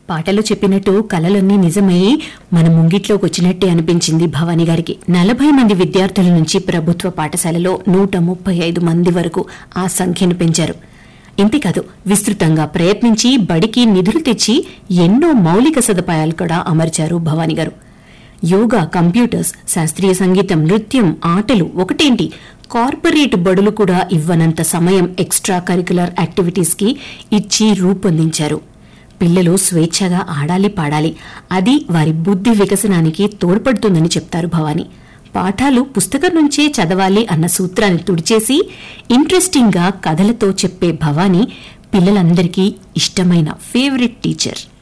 పాటలో చెప్పినట్టు కలలన్నీ నిజమయ్యి మన ముంగిట్లోకి వచ్చినట్టే అనిపించింది భవానీ గారికి నలభై మంది విద్యార్థుల నుంచి ప్రభుత్వ పాఠశాలలో నూట ముప్పై ఐదు మంది వరకు ఆ సంఖ్యను పెంచారు ఇంతేకాదు విస్తృతంగా ప్రయత్నించి బడికి నిధులు తెచ్చి ఎన్నో మౌలిక సదుపాయాలు కూడా అమర్చారు భవానీ గారు యోగా కంప్యూటర్స్ శాస్త్రీయ సంగీతం నృత్యం ఆటలు ఒకటేంటి కార్పొరేట్ బడులు కూడా ఇవ్వనంత సమయం ఎక్స్ట్రా కరికులర్ యాక్టివిటీస్ కి ఇచ్చి రూపొందించారు పిల్లలు స్వేచ్ఛగా ఆడాలి పాడాలి అది వారి బుద్ధి వికసనానికి తోడ్పడుతుందని చెప్తారు భవానీ పాఠాలు పుస్తకం నుంచే చదవాలి అన్న సూత్రాన్ని తుడిచేసి ఇంట్రెస్టింగ్ గా కథలతో చెప్పే భవానీ పిల్లలందరికీ ఇష్టమైన ఫేవరెట్ టీచర్